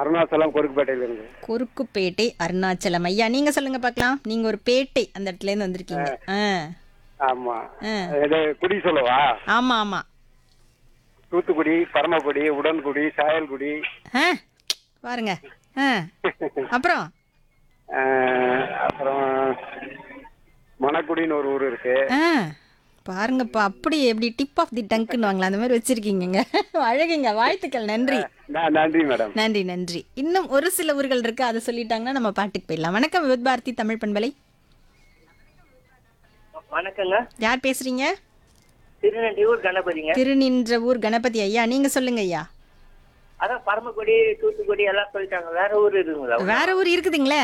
அருணாச்சலம் கொருக்குப்பேட்டையில இருந்து குறுக்குப்பேட்டை அருணாச்சலம் ஐயா நீங்க சொல்லுங்க பார்க்கலாம் நீங்க ஒரு பேட்டை அந்த இடத்துல இருந்து வந்திருக்கீங்க ஆ ஆமா ஆ. இது குடி சொல்லவா ஆமா ஆமா தூத்துக்குடி பரமக்குடி உடன்குடி சாயல்குடி ஆ பாருங்க ஆ அப்புறம் அஹ், அப்புறம் மணக்குடின்னு ஒரு ஊர் இருக்கு ஆ பாருங்கப்பா அப்படி எப்படி டிப் ஆஃப் தி டங்க்னு வாங்களா அந்த மாதிரி வச்சிருக்கீங்க அழகுங்க வாழ்த்துக்கள் நன்றி ந- நன்றி மேடம் நன்றி நன்றி இன்னும் ஒரு சில ஊர்கள் இருக்கு அதை சொல்லிட்டாங்கன்னா நம்ம பாட்டுக்கு போயிடலாம் வணக்கம் வித் பாரதி தமிழ் பண்பலை வணக்கங்க யார் பேசுறீங்க திருநெல்வேலூர் கணபதிங்க திருநின்ற ஊர் கணபதி ஐயா நீங்க சொல்லுங்க ஐயா அதான் பரமக்குடி தூத்துக்குடி எல்லாம் சொல்லிட்டாங்க வேற ஊர் இருக்குங்களா வேற ஊர் இருக்குதுங்களே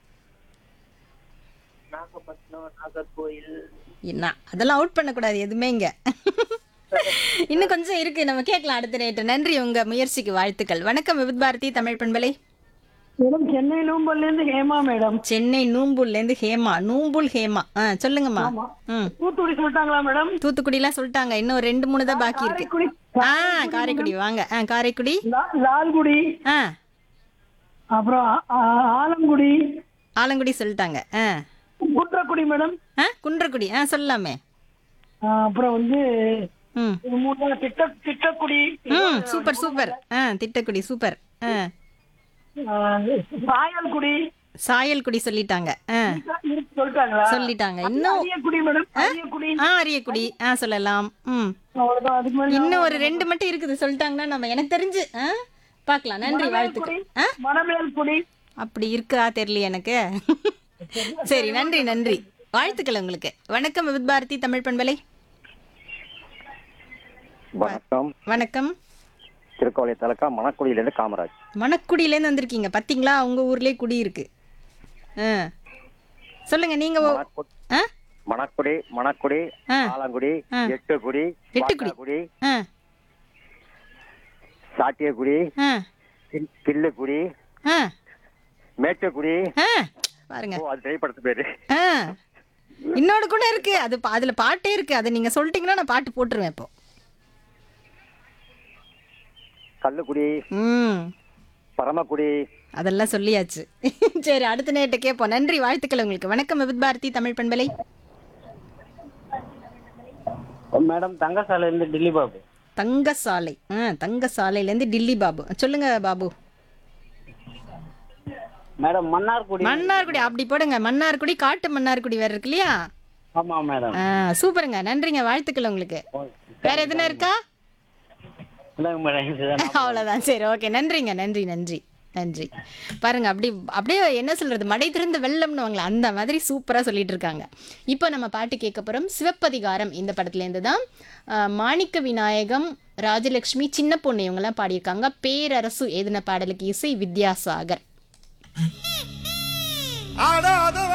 நாகப்பட்டினம் நாகர்கோயில் என்ன அதெல்லாம் அவுட் பண்ணக்கூடாது எதுவுமே இங்க இன்னும் கொஞ்சம் இருக்கு நம்ம கேட்கலாம் அடுத்த நேற்று நன்றி உங்க முயற்சிக்கு வாழ்த்துக்கள் வணக்கம் வித் பாரதி தமிழ் பண்பலை மேடம் சென்னை நூம்பல்ல இருந்து ஹேமா மேடம் சென்னை நூம்புல்ல இருந்து ஹேமா நூம்புல் ஹேமா ஆ சொல்லுங்கம்மா ம் தூத்துக்குடி சொல்லிட்டாங்களா மேடம் தூத்துக்குடிலாம் சொல்லிட்டாங்க இன்னும் ரெண்டு மூணு தான் பாக்கி இருக்கு காரைக்குடி ஆ காரைக்குடி வாங்க ஆ காரைக்குடி லா- லால்குடி ஆ அப்புறம் ஆ- ஆ- ஆலங்குடி ஆலங்குடி சொல்லிட்டாங்க ஆ குன்றக்குடி மேடம் ஆ குன்றக்குடி ஆ சொல்லலாமே ஆ, அப்புறம் வந்து ம் இது மூணு தான் திட்ட திட்டக்குடி ம் சூப்பர் சூப்பர் ஆ திட்டக்குடி சூப்பர் ஆ ஆ, சாயல்குடி சாயல்குடி சொல்லிட்டாங்க ஆ இருக்கு சொல்லிட்டாங்களா சொல்லிட்டாங்க இன்னும் அரியக்குடி மேடம் அரியக்குடி ஆ அரியக்குடி ஆ சொல்லலாம் ம் அவ்வளவுதான் அதுக்கு மேல இன்னும் ஒரு ரெண்டு மட்டும் இருக்குது சொல்லிட்டாங்கன்னா நம்ம எனக்கு தெரிஞ்சு ஆ பார்க்கலாம் நன்றி வாழ்த்துக்கள் ஆ மணமேல்குடி அப்படி இருக்கா தெரியல எனக்கு சரி நன்றி நன்றி வாழ்த்துக்கள் உங்களுக்கு வணக்கம் வித் பாரதி தமிழ் பண்பலை வணக்கம் வணக்கம் திருக்கோவிலை தலக்கா மணக்குடியிலேருந்து காமராஜ் மணக்குடியிலேருந்து வந்திருக்கீங்க பார்த்தீங்களா உங்க ஊர்லயே குடி இருக்கு ஆ சொல்லுங்க நீங்க ஓ- மணக்கு- ஆ மணக்குடி மணக்குடி ஆ. ஆலங்குடி ஆ. எட்டுக்குடி எட்டுக்குடி. வாட்டாக்குடி ஆ சாட்டியக்குடி ஆ கில்- கில்லுக்குடி ஆ மேட்டுக்குடி ஆ பாருங்க ஓ அது திரைப்படத்து பேரு ஆ இன்னொரு கூட இருக்கு அது பா- அதுல பாட்டே இருக்கு அதை நீங்க சொல்லிட்டீங்கன்னா நான் பாட்டு போட்டுருவேன் இப்போ கல்லுக்குடி ம் பரமக்குடி அதெல்லாம் சொல்லியாச்சு சரி அடுத்த நேரத்தை கேட்போம் நன்றி வாழ்த்துக்கள் உங்களுக்கு வணக்கம் வித் பாரதி தமிழ் பண்பலை மேடம் தங்கசாலை இருந்து டில்லி பாபு தங்கசாலை ஆ தங்கசாலையிலேருந்து டில்லி பாபு சொல்லுங்க பாபு மேடம் மன்னார்குடி மன்னார்குடி அப்படி போடுங்க மன்னார்குடி காட்டு மன்னார்குடி வேற இருக்கு இல்லையா ஆமா மேடம் ஆ சூப்பருங்க நன்றிங்க வாழ்த்துக்கள் உங்களுக்கு வேற எதுனா இருக்கா இல்லைங்க மேடம் இதுதான் அவ்வளோதான் சரி ஓகே நன்றிங்க நன்றி நன்றி நன்றி பாருங்க அப்படி அப்படியே என்ன சொல்றது மடை திறந்த வெள்ளம்னு வாங்களே அந்த மாதிரி சூப்பராக சொல்லிட்டு இருக்காங்க இப்போ நம்ம பாட்டு கேட்க போகிறோம் சிவப்பதிகாரம் இந்த படத்துலேருந்து தான் ஆஹ், மாணிக்க விநாயகம் ராஜலக்ஷ்மி சின்ன பொண்ணு இவங்கெல்லாம் பாடியிருக்காங்க பேரரசு எழுதின பாடலுக்கு இசை வித்யாசாகர் ஆடாத